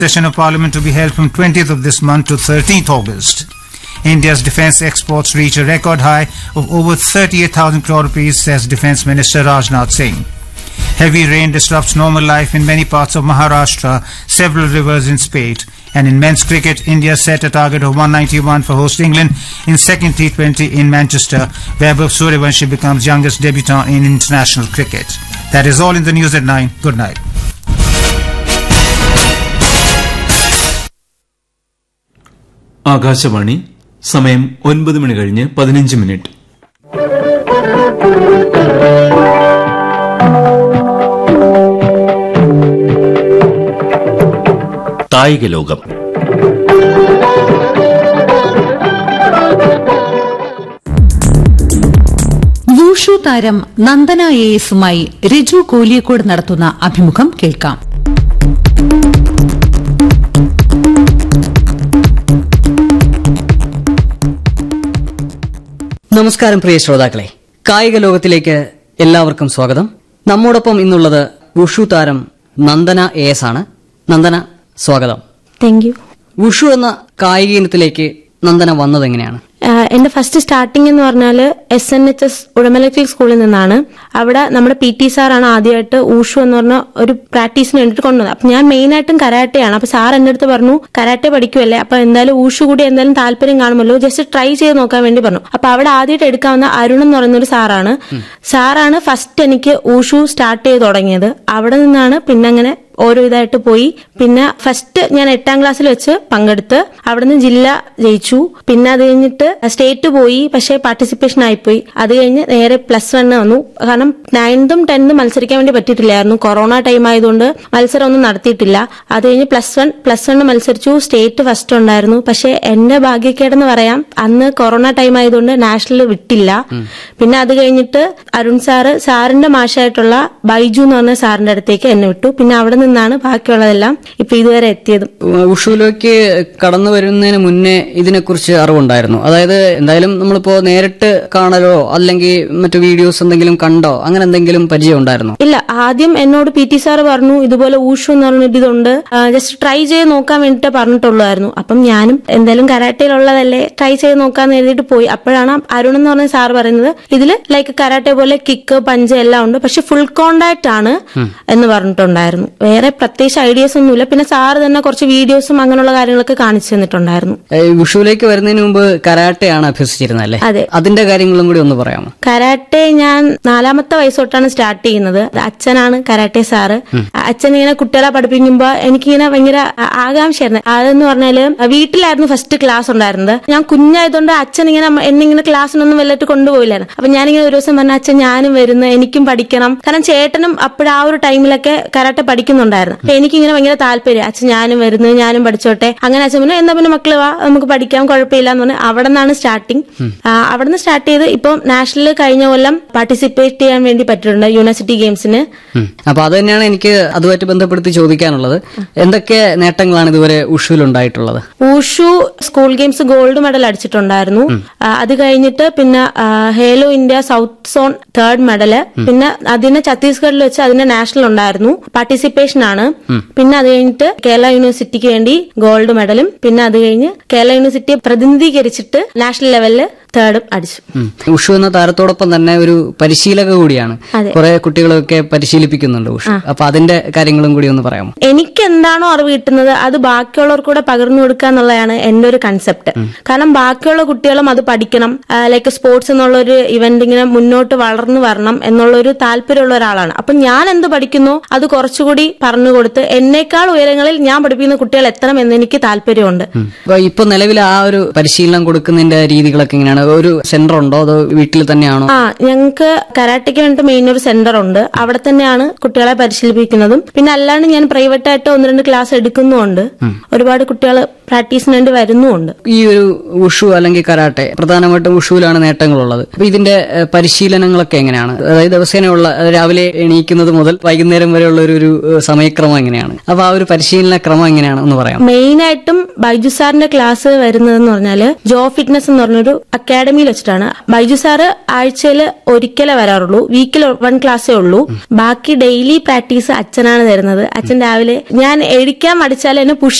Session of Parliament to be held from 20th of this month to 13th August. India's defence exports reach a record high of over 38,000 crore rupees, says Defence Minister Rajnath Singh. Heavy rain disrupts normal life in many parts of Maharashtra, several rivers in spate. And in men's cricket, India set a target of 191 for host England in second T20 in Manchester. Vaibhav Suryavanshi becomes youngest debutant in international cricket. That is all in the news at 9. Good night. Akashvani സമയം ഒൻപത് മണി കഴിഞ്ഞ് പതിനഞ്ച് minute കായിക ലോകം wushu താരം Nandana A എസുമായി രജു കോലിയക്കോട് നടത്തുന്ന അഭിമുഖം കേൾക്കാം നമസ്കാരം പ്രിയ ശ്രോതാക്കളെ കായിക ലോകത്തിലേക്ക് എല്ലാവർക്കും സ്വാഗതം നമ്മോടൊപ്പം ഇന്നുള്ളത് വുഷു താരം നന്ദന എ എസ് ആണ് നന്ദന സ്വാഗതം താങ്ക് യു വുഷു എന്ന കായിക ഇനത്തിലേക്ക് നന്ദന വന്നത് എങ്ങനെയാണ് എന്റെ ഫസ്റ്റ് സ്റ്റാർട്ടിംഗ് എന്ന് പറഞ്ഞാൽ S N H S Udamalakkal സ്കൂളിൽ നിന്നാണ് അവിടെ നമ്മുടെ പി ടി സാറാണ് ആദ്യമായിട്ട് ഊഷു എന്ന് പറഞ്ഞ ഒരു പ്രാക്ടീസിന് വേണ്ടിയിട്ട് കൊണ്ടുവന്നത് അപ്പൊ ഞാൻ മെയിൻ ആയിട്ടും കരാട്ടയാണ് അപ്പൊ സാർ എന്റെ അടുത്ത് പറഞ്ഞു കരാട്ടെ പഠിക്കുമല്ലേ അപ്പൊ എന്തായാലും ഊഷു കൂടി എന്തായാലും താല്പര്യം കാണുമല്ലോ ജസ്റ്റ് ട്രൈ ചെയ്ത് നോക്കാൻ വേണ്ടി പറഞ്ഞു അപ്പൊ അവിടെ ആദ്യമായിട്ട് എടുക്കാവുന്ന അരുൺ എന്ന് പറയുന്ന ഒരു സാറാണ് സാറാണ് ഫസ്റ്റ് എനിക്ക് ഊഷു സ്റ്റാർട്ട് ചെയ്ത് തുടങ്ങിയത് അവിടെ നിന്നാണ് പിന്നെ അങ്ങനെ ഓരോ ഇതായിട്ട് പോയി പിന്നെ ഫസ്റ്റ് ഞാൻ എട്ടാം ക്ലാസ്സിൽ വെച്ച് പങ്കെടുത്ത് അവിടുന്ന് ജില്ല ജയിച്ചു പിന്നെ അത് കഴിഞ്ഞിട്ട് സ്റ്റേറ്റ് പോയി പക്ഷേ പാർട്ടിസിപ്പേഷൻ ആയിപ്പോയി അത് കഴിഞ്ഞ് നേരെ പ്ലസ് വണ്ണ് വന്നു കാരണം നയൻതും ടെൻത്തും മത്സരിക്കാൻ വേണ്ടി പറ്റിയിട്ടില്ലായിരുന്നു കൊറോണ ടൈം ആയതുകൊണ്ട് മത്സരം ഒന്നും നടത്തിയിട്ടില്ല അത് കഴിഞ്ഞ് പ്ലസ് വൺ പ്ലസ് വൺ മത്സരിച്ചു സ്റ്റേറ്റ് ഫസ്റ്റ് ഉണ്ടായിരുന്നു പക്ഷേ എന്റെ ഭാഗ്യക്കേടെന്ന് പറയാം അന്ന് കൊറോണ ടൈം ആയതുകൊണ്ട് നാഷണൽ വിട്ടില്ല പിന്നെ അത് കഴിഞ്ഞിട്ട് അരുൺ സാറ് സാറിന്റെ മാഷായിട്ടുള്ള ബൈജു എന്ന് പറഞ്ഞ സാറിന്റെ അടുത്തേക്ക് എന്നെ വിട്ടു പിന്നെ അവിടെ നിന്നാണ് ബാക്കിയുള്ളതെല്ലാം ഇപ്പൊ ഇതുവരെ എത്തിയതും വുഷുവിലേക്ക് കടന്നു വരുന്നതിന് മുന്നേ ഇതിനെക്കുറിച്ച് അറിവുണ്ടായിരുന്നു അതായത് എന്തായാലും നമ്മളിപ്പോ നേരിട്ട് കാണലോ അല്ലെങ്കിൽ മറ്റു വീഡിയോസ് എന്തെങ്കിലും കണ്ടോ അങ്ങനെ എന്തെങ്കിലും പരിചയം ഉണ്ടായിരുന്നോ ഇല്ല ആദ്യം എന്നോട് പി ടി സാർ പറഞ്ഞു ഇതുപോലെ ഊഷു എന്ന് പറഞ്ഞിട്ട് ഇതുണ്ട് ജസ്റ്റ് ട്രൈ ചെയ്ത് നോക്കാൻ വേണ്ടിട്ട് പറഞ്ഞിട്ടുള്ളായിരുന്നു അപ്പം ഞാനും എന്തായാലും കരാട്ടയിലുള്ളതല്ലേ ട്രൈ ചെയ്ത് നോക്കാന്ന് എഴുതിയിട്ട് പോയി അപ്പോഴാണ് അരുൺ എന്ന് പറഞ്ഞ സാർ പറയുന്നത് ഇതില് ലൈക്ക് കരാട്ടെ പോലെ കിക്ക് പഞ്ച് എല്ലാം ഉണ്ട് പക്ഷെ ഫുൾ കോണ്ടാക്ട് ആണ് എന്ന് പറഞ്ഞിട്ടുണ്ടായിരുന്നു വേറെ പ്രത്യേകിച്ച് ഐഡിയാസ് ഒന്നുമില്ല പിന്നെ സാർ തന്നെ കുറച്ച് വീഡിയോസും അങ്ങനെയുള്ള കാര്യങ്ങളൊക്കെ കാണിച്ചു തന്നിട്ടുണ്ടായിരുന്നു ഏഹ് വുഷുവിലേക്ക് വരുന്നതിന് മുമ്പ് കരാട്ടയാണ് അഭ്യസിച്ചിരുന്നത് അല്ലേ അതെ. അതിന്റെ കാര്യങ്ങളും കൂടി ഒന്ന് പറയാമോ കരാട്ടെ ഞാൻ നാലാമത്തെ വയസ്സ് തൊട്ടാണ് സ്റ്റാർട്ട് ചെയ്യുന്നത് അത് അച്ഛനാണ് കരാട്ടെ സാറ് അച്ഛൻ ഇങ്ങനെ കുട്ടികളെ പഠിപ്പിക്കുമ്പോ എനിക്കിങ്ങനെ ഭയങ്കര ആ- ആകാംക്ഷയായിരുന്നു അതെന്ന് പറഞ്ഞാല് വീട്ടിലായിരുന്നു ഫസ്റ്റ് ക്ലാസ് ഉണ്ടായിരുന്നത് ഞാൻ കുഞ്ഞായതുകൊണ്ട് അച്ഛൻ ഇങ്ങനെ എന്നെ ഇങ്ങനെ ക്ലാസ്സിനൊന്നും വല്ലട്ട് കൊണ്ടുപോയില്ലായിരുന്നു അപ്പൊ ഞാനിങ്ങനെ ഒരു ദിവസം പറഞ്ഞ അച്ഛൻ ഞാനും വരുന്നു എനിക്കും പഠിക്കണം കാരണം ചേട്ടനും അപ്പോഴാ ഒരു ടൈമിലൊക്കെ കരാട്ടെ പഠിക്കുന്നുണ്ടായിരുന്നു അപ്പൊ എനിക്കിങ്ങനെ ഭയങ്കര താല്പര്യം അച്ഛൻ ഞാനും വരുന്നു ഞാനും പഠിച്ചോട്ടെ അങ്ങനെ അച്ഛൻ പറഞ്ഞു എന്നാ പിന്നെ മക്കള് വാ നമുക്ക് പഠിക്കാം കുഴപ്പമില്ല എന്ന് പറഞ്ഞ് അവിടെ നിന്നാണ് സ്റ്റാർട്ടിങ് അവിടെ നിന്ന് സ്റ്റാർട്ട് ചെയ്ത് ഇപ്പം നാഷണൽ കഴിഞ്ഞ കൊല്ലം പാർട്ടിസിപ്പേറ്റ് ചെയ്യാൻ വേണ്ടി പറ്റിയിട്ടുണ്ട് യൂണിവേഴ്സിറ്റി ഗെയിംസിന് ഉം. അപ്പൊ അത് തന്നെയാണ് എനിക്ക് അതുമായിട്ട് ബന്ധപ്പെടുത്തി ചോദിക്കാനുള്ളത് എന്തൊക്കെ നേട്ടങ്ങളാണ് ഇതുവരെ ഉഷുവിൽ ഉണ്ടായിട്ടുള്ളത് wushu school games gold medal അടിച്ചിട്ടുണ്ടായിരുന്നു ആ, അത് കഴിഞ്ഞിട്ട് പിന്നെ ആ, Khelo India south zone third medal പിന്നെ അതിന് ഛത്തീസ്ഗഡിൽ വെച്ച് അതിന്റെ നാഷണൽ ഉണ്ടായിരുന്നു പാർട്ടിസിപ്പേഷൻ ആണ് പിന്നെ അത് കഴിഞ്ഞിട്ട് കേരള യൂണിവേഴ്സിറ്റിക്ക് വേണ്ടി ഗോൾഡ് മെഡലും പിന്നെ അത് കഴിഞ്ഞ് കേരള യൂണിവേഴ്സിറ്റിയെ പ്രതിനിധീകരിച്ചിട്ട് നാഷണൽ ലെവലില് തേർഡും അടിച്ചു ഉം. ഉഷു എന്ന താരത്തോടൊപ്പം തന്നെ ഒരു പരിശീലക കൂടിയാണ് അതെ. കുറെ കുട്ടികളൊക്കെ പരിശീലിപ്പിക്കുന്നുണ്ട് ഉഷു അപ്പൊ അതിന്റെ കാര്യങ്ങളും കൂടി ഒന്ന് പറയാമോ എനിക്ക് എന്താണോ അറിവ് കിട്ടുന്നത് അത് ബാക്കിയുള്ളവർക്ക് കൂടെ പകർന്നു കൊടുക്കുക എന്നുള്ളതാണ് എന്റെ ഒരു കൺസെപ്റ്റ് കാരണം ബാക്കിയുള്ള കുട്ടികളും അത് പഠിക്കണം ലൈക്ക് സ്പോർട്സ് എന്നുള്ള ഒരു ഇവന്റ് ഇങ്ങനെ മുന്നോട്ട് വളർന്നു വരണം എന്നുള്ള ഒരു താല്പര്യമുള്ള ഒരാളാണ് അപ്പൊ ഞാൻ എന്ത് പഠിക്കുന്നു അത് കുറച്ചുകൂടി പറഞ്ഞു കൊടുത്ത് എന്നേക്കാൾ ഉയരങ്ങളിൽ ഞാൻ പഠിപ്പിക്കുന്ന കുട്ടികൾ എത്തണം എന്ന് എനിക്ക് താല്പര്യമുണ്ട് അപ്പൊ ഇപ്പൊ നിലവിൽ ആ ഒരു പരിശീലനം കൊടുക്കുന്നതിന്റെ രീതികളൊക്കെ എങ്ങനെയാണ് ഒരു സെന്റർ ഉണ്ടോ അതോ വീട്ടിൽ തന്നെയാണോ ആ ഞങ്ങൾക്ക് കരാട്ടയ്ക്ക് വേണ്ടിട്ട് മെയിൻ ഒരു സെന്റർ ഉണ്ട് അവിടെ തന്നെയാണ് കുട്ടികളെ പരിശീലിപ്പിക്കുന്നതും പിന്നെ അല്ലാണ്ട് ഞാൻ പ്രൈവറ്റ് ആയിട്ട് ഒന്ന് രണ്ട് ക്ലാസ് എടുക്കുന്നുമുണ്ട് ഒരുപാട് കുട്ടികൾ പ്രാക്ടീസിന് വേണ്ടി വരുന്നുമുണ്ട് ഈ ഒരു ഉഷു അല്ലെങ്കിൽ കരാട്ടെ പ്രധാനമായിട്ടും ഉഷുവിലാണ് നേട്ടങ്ങളുള്ളത് അപ്പൊ ഇതിന്റെ ഏഹ്, പരിശീലനങ്ങളൊക്കെ എങ്ങനെയാണ് അതായത് ദിവസേനയുള്ള അതായത് രാവിലെ എണീക്കുന്നത് മുതൽ വൈകുന്നേരം വരെയുള്ള ഒരു ഒരു ഏഹ്, സമയക്രമം എങ്ങനെയാണ് അപ്പൊ ആ ഒരു പരിശീലന ക്രമം എങ്ങനെയാണ് ഒന്ന് പറയാം മെയിൻ ആയിട്ടും ബൈജു സാറിന്റെ ക്ലാസ് വരുന്നതെന്ന് പറഞ്ഞാല് ജോ ഫിറ്റ്നസ് എന്ന് പറഞ്ഞൊരു അക്കാഡമിയിൽ വെച്ചിട്ടാണ് ബൈജു സാറ് ആഴ്ചയിൽ ഒരിക്കലേ വരാറുള്ളൂ വീക്കിൽ വൺ ക്ലാസ്സേ ഉള്ളൂ ബാക്കി ഡെയിലി പ്രാക്ടീസ് അച്ഛനാണ് തരുന്നത് അച്ഛൻ രാവിലെ ഞാൻ എഴുതിക്കാൻ മടിച്ചാൽ എന്നെ പുഷ്